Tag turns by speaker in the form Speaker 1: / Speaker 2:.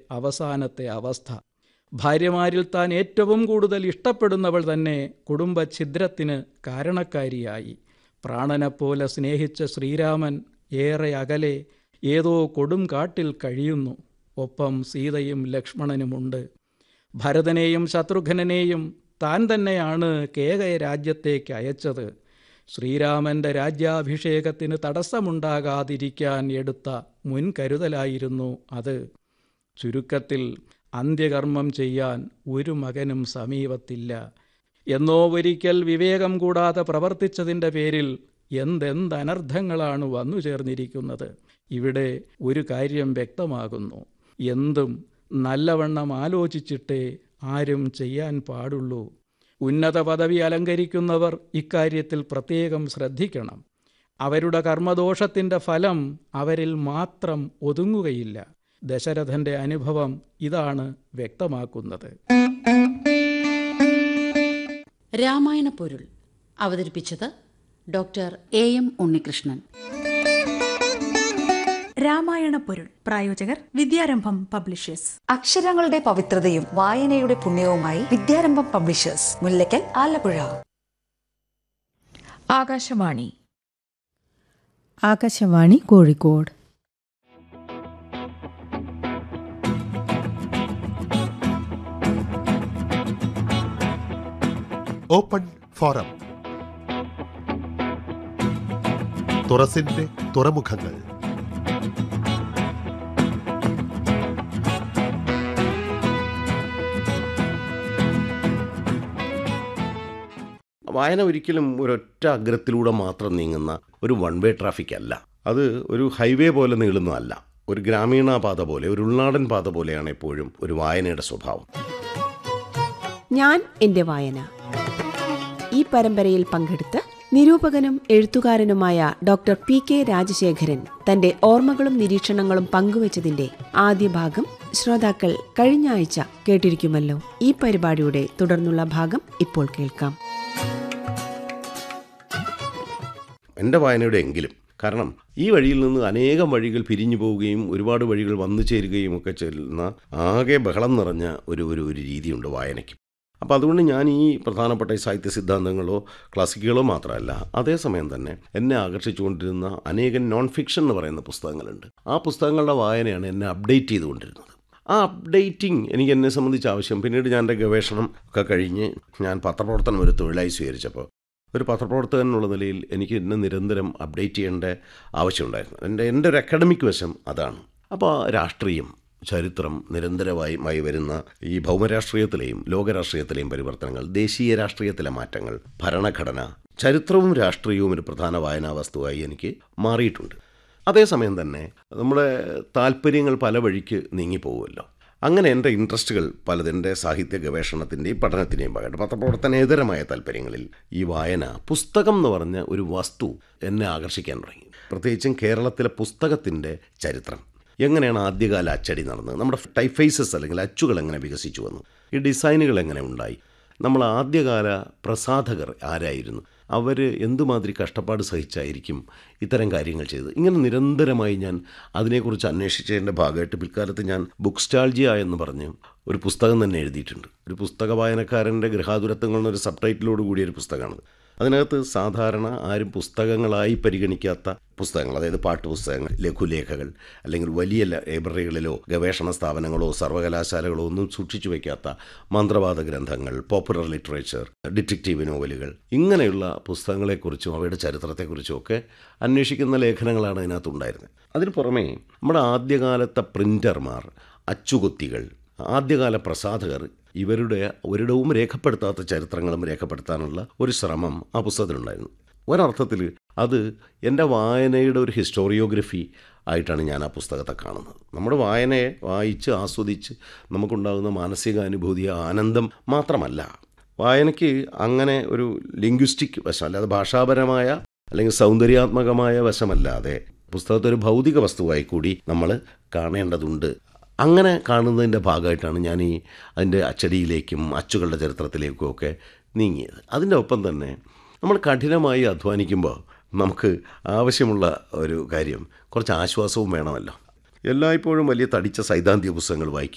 Speaker 1: അവസാനത്തെ അവസ്ഥ ഭാര്യമാരിൽ താൻ ഏറ്റവും കൂടുതൽ ഇഷ്ടപ്പെടുന്നവൾ തന്നെ കുടുംബഛിദ്രത്തിന് കാരണക്കാരിയായി പ്രാണനെപ്പോലെ സ്നേഹിച്ച ശ്രീരാമൻ ഏറെ അകലെ ഏതോ കൊടും കാട്ടിൽ കഴിയുന്നു ഒപ്പം സീതയും ലക്ഷ്മണനുമുണ്ട് ഭരതനെയും ശത്രുഘ്നെയും താൻ തന്നെയാണ് കേകയ രാജ്യത്തേക്ക് അയച്ചത് ശ്രീരാമന്റെ രാജ്യാഭിഷേകത്തിന് തടസ്സമുണ്ടാകാതിരിക്കാൻ എടുത്ത മുൻകരുതലായിരുന്നു അത് ചുരുക്കത്തിൽ അന്ത്യകർമ്മം ചെയ്യാൻ ഒരു മകനും സമീപത്തില്ല എന്നോ ഒരിക്കൽ വിവേകം കൂടാതെ പ്രവർത്തിച്ചതിൻ്റെ പേരിൽ എന്തെന്തനർത്ഥങ്ങളാണ് വന്നു ചേർന്നിരിക്കുന്നത് ഇവിടെ ഒരു കാര്യം വ്യക്തമാകുന്നു എന്തും നല്ലവണ്ണം ആലോചിച്ചിട്ടേ ആരും ചെയ്യാൻ പാടുള്ളൂ ഉന്നത പദവി അലങ്കരിക്കുന്നവർ ഇക്കാര്യത്തിൽ പ്രത്യേകം ശ്രദ്ധിക്കണം അവരുടെ കർമ്മദോഷത്തിൻ്റെ ഫലം അവരിൽ മാത്രം ഒതുങ്ങുകയില്ല ദശരഥന്റെ അനുഭവം ഇതാണ് വ്യക്തമാക്കുന്നത്
Speaker 2: രാമായണ പൊരുൾ അവതരിപ്പിച്ചത് doctor A M Unnikrishnan
Speaker 3: Ramayana പൊരുൾ പ്രായോജകർ വിദ്യാരംഭം പബ്ലിഷേഴ്സ്
Speaker 4: അക്ഷരങ്ങളുടെ പവിത്രതയും വായനയുടെ പുണ്യവുമായി Vidyarambham publishers Mullakkal Alappuzha
Speaker 5: Akashvani
Speaker 6: Akashvani Kozhikode
Speaker 7: open forum തുറസിന്റെ തുറമുഖങ്ങൾ
Speaker 8: വായന ഒരിക്കലും ഒരൊറ്റ അഗ്രത്തിലൂടെ മാത്രം നീങ്ങുന്ന ഒരു വൺ വേ ട്രാഫിക് അല്ല അത് ഒരു ഹൈവേ പോലെ നീളുന്നതല്ല ഒരു ഗ്രാമീണ പാത പോലെ ഒരു ഉൾനാടൻ പാത പോലെയാണ് എപ്പോഴും ഒരു വായനയുടെ സ്വഭാവം
Speaker 9: ഞാൻ എൻ്റെ വായന ഈ പരമ്പരയിൽ പങ്കെടുത്ത് നിരൂപകനും എഴുത്തുകാരനുമായ ഡോക്ടർ പി കെ രാജശേഖരൻ തന്റെ ഓർമ്മകളും നിരീക്ഷണങ്ങളും പങ്കുവച്ചതിന്റെ ആദ്യ ഭാഗം ശ്രോതാക്കൾ കഴിഞ്ഞ ആഴ്ച കേട്ടിരിക്കുമല്ലോ ഈ പരിപാടിയുടെ തുടർന്നുള്ള ഭാഗം ഇപ്പോൾ കേൾക്കാം
Speaker 8: എൻ്റെ വായനയുടെ എങ്കിലും കാരണം ഈ വഴിയിൽ നിന്ന് അനേകം വഴികൾ പിരിഞ്ഞു പോവുകയും ഒരുപാട് വഴികൾ വന്നു ചേരുകയും ഒക്കെ ചെയ്യുന്ന ആകെ ബഹളം നിറഞ്ഞ ഒരു ഒരു ഒരു രീതിയുണ്ട് വായനയ്ക്ക് അപ്പോൾ അതുകൊണ്ട് ഞാൻ ഈ പ്രധാനപ്പെട്ട ഈ സാഹിത്യ സിദ്ധാന്തങ്ങളോ ക്ലാസിക്കുകളോ മാത്രമല്ല അതേസമയം തന്നെ എന്നെ ആകർഷിച്ചുകൊണ്ടിരുന്ന അനേകം നോൺ ഫിക്ഷൻ എന്ന് പറയുന്ന പുസ്തകങ്ങളുണ്ട് ആ പുസ്തകങ്ങളുടെ വായനയാണ് എന്നെ അപ്ഡേറ്റ് ചെയ്തുകൊണ്ടിരുന്നത് ആ അപ്ഡേറ്റിംഗ് എനിക്ക് എന്നെ സംബന്ധിച്ച് ആവശ്യം പിന്നീട് ഞാൻ എൻ്റെ ഗവേഷണം ഒക്കെ കഴിഞ്ഞ് ഞാൻ പത്രപ്രവർത്തനം ഒരു തൊഴിലായി സ്വീകരിച്ചപ്പോൾ ഒരു പത്രപ്രവർത്തകൻ എന്നുള്ള നിലയിൽ എനിക്ക് എന്നെ നിരന്തരം അപ്ഡേറ്റ് ചെയ്യേണ്ട ആവശ്യമുണ്ടായിരുന്നു എൻ്റെ എൻ്റെ ഒരു അക്കാഡമിക് വശം അതാണ് അപ്പോൾ രാഷ്ട്രീയം ചരിത്രം നിരന്തരമായി മായി വരുന്ന ഈ ഭൗമരാഷ്ട്രീയത്തിലെയും ലോകരാഷ്ട്രീയത്തിലെയും പരിവർത്തനങ്ങൾ ദേശീയ രാഷ്ട്രീയത്തിലെ മാറ്റങ്ങൾ ഭരണഘടന ചരിത്രവും രാഷ്ട്രീയവും ഒരു പ്രധാന വായനാ വസ്തുവായി എനിക്ക് മാറിയിട്ടുണ്ട് അതേസമയം തന്നെ നമ്മുടെ താല്പര്യങ്ങൾ പല വഴിക്ക് നീങ്ങിപ്പോകുമല്ലോ അങ്ങനെ എൻ്റെ ഇൻട്രസ്റ്റുകൾ പലതിൻ്റെ സാഹിത്യ ഗവേഷണത്തിൻ്റെയും പഠനത്തിൻ്റെയും ഭാഗമായിട്ട് പത്രപ്രവർത്തനേതരമായ താല്പര്യങ്ങളിൽ ഈ വായന പുസ്തകം എന്ന് പറഞ്ഞ ഒരു വസ്തു എന്നെ ആകർഷിക്കാൻ തുടങ്ങി പ്രത്യേകിച്ചും കേരളത്തിലെ പുസ്തകത്തിൻ്റെ ചരിത്രം എങ്ങനെയാണ് ആദ്യകാല അച്ചടി നടന്നത് നമ്മുടെ ടൈപ്പ് ഫേസസ് അല്ലെങ്കിൽ അച്ചുകൾ എങ്ങനെ വികസിച്ചു വന്നു ഈ ഡിസൈനുകൾ എങ്ങനെ ഉണ്ടായി നമ്മൾ ആദ്യകാല പ്രസാധകർ ആരായിരുന്നു അവർ എന്തുമാതിരി കഷ്ടപ്പാട് സഹിച്ചായിരിക്കും ഇത്തരം കാര്യങ്ങൾ ചെയ്തത് ഇങ്ങനെ നിരന്തരമായി ഞാൻ അതിനെക്കുറിച്ച് അന്വേഷിച്ചതിൻ്റെ ഭാഗമായിട്ട് പിൽക്കാലത്ത് ഞാൻ ബുക്ക് സ്റ്റാൾജിയ എന്ന് പറഞ്ഞ് ഒരു പുസ്തകം തന്നെ എഴുതിയിട്ടുണ്ട് ഒരു പുസ്തക വായനക്കാരൻ്റെ ഗൃഹാതുരത്വങ്ങൾ എന്നൊരു സബ് ടൈറ്റിലോട് കൂടിയ ഒരു പുസ്തകമാണത് അതിനകത്ത് സാധാരണ ആരും പുസ്തകങ്ങളായി പരിഗണിക്കാത്ത പുസ്തകങ്ങൾ അതായത് പാട്ടുപുസ്തകങ്ങൾ ലഘുലേഖകൾ അല്ലെങ്കിൽ വലിയ ലൈബ്രറികളിലോ ഗവേഷണ സ്ഥാപനങ്ങളോ സർവകലാശാലകളോ ഒന്നും സൂക്ഷിച്ചു വയ്ക്കാത്ത മന്ത്രവാദ ഗ്രന്ഥങ്ങൾ പോപ്പുലർ ലിറ്ററേച്ചർ ഡിറ്റക്റ്റീവ് നോവലുകൾ ഇങ്ങനെയുള്ള പുസ്തകങ്ങളെക്കുറിച്ചും അവയുടെ ചരിത്രത്തെക്കുറിച്ചും ഒക്കെ അന്വേഷിക്കുന്ന ലേഖനങ്ങളാണ് അതിനകത്തുണ്ടായിരുന്നത് അതിന് പുറമേ നമ്മുടെ ആദ്യകാലത്തെ പ്രിൻ്റർമാർ അച്ചുകുത്തികൾ ആദ്യകാല പ്രസാധകർ ഇവരുടെ ഒരിടവും രേഖപ്പെടുത്താത്ത ചരിത്രങ്ങളും രേഖപ്പെടുത്താനുള്ള ഒരു ശ്രമം ആ പുസ്തകത്തിലുണ്ടായിരുന്നു ഒരർത്ഥത്തിൽ അത് എൻ്റെ വായനയുടെ ഒരു ഹിസ്റ്റോറിയോഗ്രഫി ആയിട്ടാണ് ഞാൻ ആ പുസ്തകത്തെ കാണുന്നത് നമ്മുടെ വായനയെ വായിച്ച് ആസ്വദിച്ച് നമുക്കുണ്ടാകുന്ന മാനസികാനുഭൂതി ആനന്ദം മാത്രമല്ല വായനയ്ക്ക് അങ്ങനെ ഒരു ലിംഗ്വിസ്റ്റിക് വശം അല്ലാതെ ഭാഷാപരമായ അല്ലെങ്കിൽ സൗന്ദര്യാത്മകമായ വശമല്ലാതെ പുസ്തകത്തെ ഒരു ഭൗതിക വസ്തുവായി കൂടി നമ്മൾ കാണേണ്ടതുണ്ട് അങ്ങനെ കാണുന്നതിൻ്റെ ഭാഗമായിട്ടാണ് ഞാൻ ഈ അതിൻ്റെ അച്ചടിയിലേക്കും അച്ചുകളുടെ ചരിത്രത്തിലേക്കും ഒക്കെ നീങ്ങിയത് അതിൻ്റെ ഒപ്പം തന്നെ നമ്മൾ കഠിനമായി അധ്വാനിക്കുമ്പോൾ നമുക്ക് ആവശ്യമുള്ള ഒരു കാര്യം കുറച്ച് ആശ്വാസവും വേണമല്ലോ എല്ലായ്പ്പോഴും വലിയ തടിച്ച സൈദ്ധാന്തിക പുസ്തകങ്ങൾ വായിക്കുക